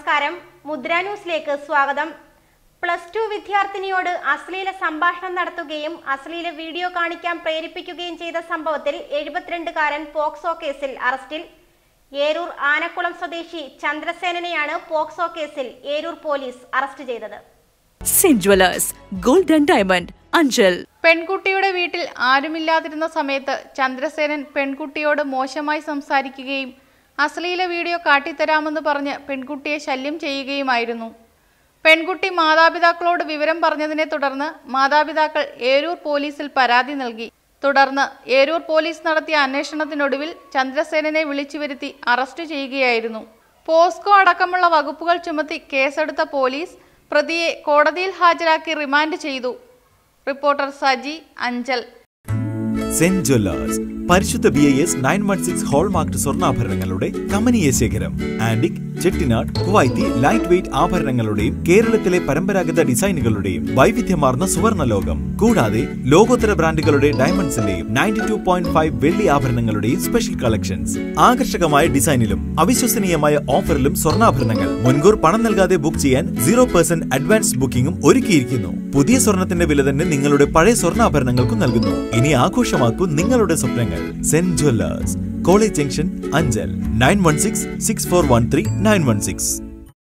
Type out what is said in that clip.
നമസ്കാരം മുദ്ര ന്യൂസിലേക്ക് സ്വാഗതം പ്ലസ് ടു വിദ്യാർത്ഥിനിയോട് അശ്ലീല സംഭാഷണം നടത്തുകയും അശ്ലീല വീഡിയോ കാണിക്കാൻ പ്രേരിപ്പിക്കുകയും ചെയ്ത സംഭവത്തിൽ എഴുപത്തിരണ്ടുകാരൻ പോക്സോ കേസിൽ അറസ്റ്റിൽ ഏരൂർ ആനക്കുളം സ്വദേശി ചന്ദ്രസേനനെയാണ് പോക്സോ കേസിൽ ഏരൂർ പോലീസ് അറസ്റ്റ് ചെയ്തത് Saint Jewellers gold and diamond Anchal പെൺകുട്ടിയുടെ വീട്ടിൽ ആരുമില്ലാതിരുന്ന സമയത്ത് ചന്ദ്രസേനൻ പെൺകുട്ടിയോട് മോശമായി സംസാരിക്കുകയും അശ്ലീല വീഡിയോ കാട്ടിത്തരാമെന്ന് പറഞ്ഞ് പെൺകുട്ടിയെ ശല്യം ചെയ്യുകയുമായിരുന്നു പെൺകുട്ടി മാതാപിതാക്കളോട് വിവരം പറഞ്ഞതിനെ തുടർന്ന് മാതാപിതാക്കൾ ഏരൂർ പോലീസിൽ പരാതി നൽകി തുടർന്ന് ഏരൂർ പോലീസ് നടത്തിയ അന്വേഷണത്തിനൊടുവിൽ ചന്ദ്രസേനനെ വിളിച്ചു വരുത്തി അറസ്റ്റ് ചെയ്യുകയായിരുന്നു പോസ്കോ അടക്കമുള്ള വകുപ്പുകൾ ചുമത്തി കേസെടുത്ത പോലീസ് പ്രതിയെ കോടതിയിൽ ഹാജരാക്കി റിമാൻഡ് ചെയ്തു reporter Saji Anchal Saint Jewellers പരിശുദ്ധ B I S nine one six hallmark സ്വർണ്ണാഭരണങ്ങളുടെ കമനീയ ശേഖരം antique Chettinad Kuwaiti light weight ആഭരണങ്ങളുടെയും കേരളത്തിലെ പരമ്പരാഗത ഡിസൈനുകളുടെയും വൈവിധ്യമാർന്ന സുവർണ്ണ ലോകം കൂടാതെ ലോകോത്തര ബ്രാൻഡുകളുടെ ഡയമണ്ട്സിന്റെയും നയൻറ്റി ടു പോയിന്റ് ഫൈവ് വെള്ളി ആഭരണങ്ങളുടെയും സ്പെഷ്യൽ കളക്ഷൻസ് ആകർഷകമായ ഡിസൈനിലും അവിശ്വസനീയമായ ഓഫറിലും സ്വർണ്ണാഭരണങ്ങൾ മുൻകൂർ പണം നൽകാതെ ബുക്ക് ചെയ്യാൻ സീറോ പെർസെന്റ് അഡ്വാൻസ് ബുക്കിംഗും ഒരുക്കിയിരിക്കുന്നു പുതിയ സ്വർണത്തിന്റെ വില തന്നെ നിങ്ങളുടെ പഴയ സ്വർണ്ണാഭരണങ്ങൾക്കും നൽകുന്നു ഇനി ആഘോഷമാക്കൂ നിങ്ങളുടെ സ്വപ്നങ്ങൾ Saint Jewellers college junction Anchal nine one six six four one three nine one six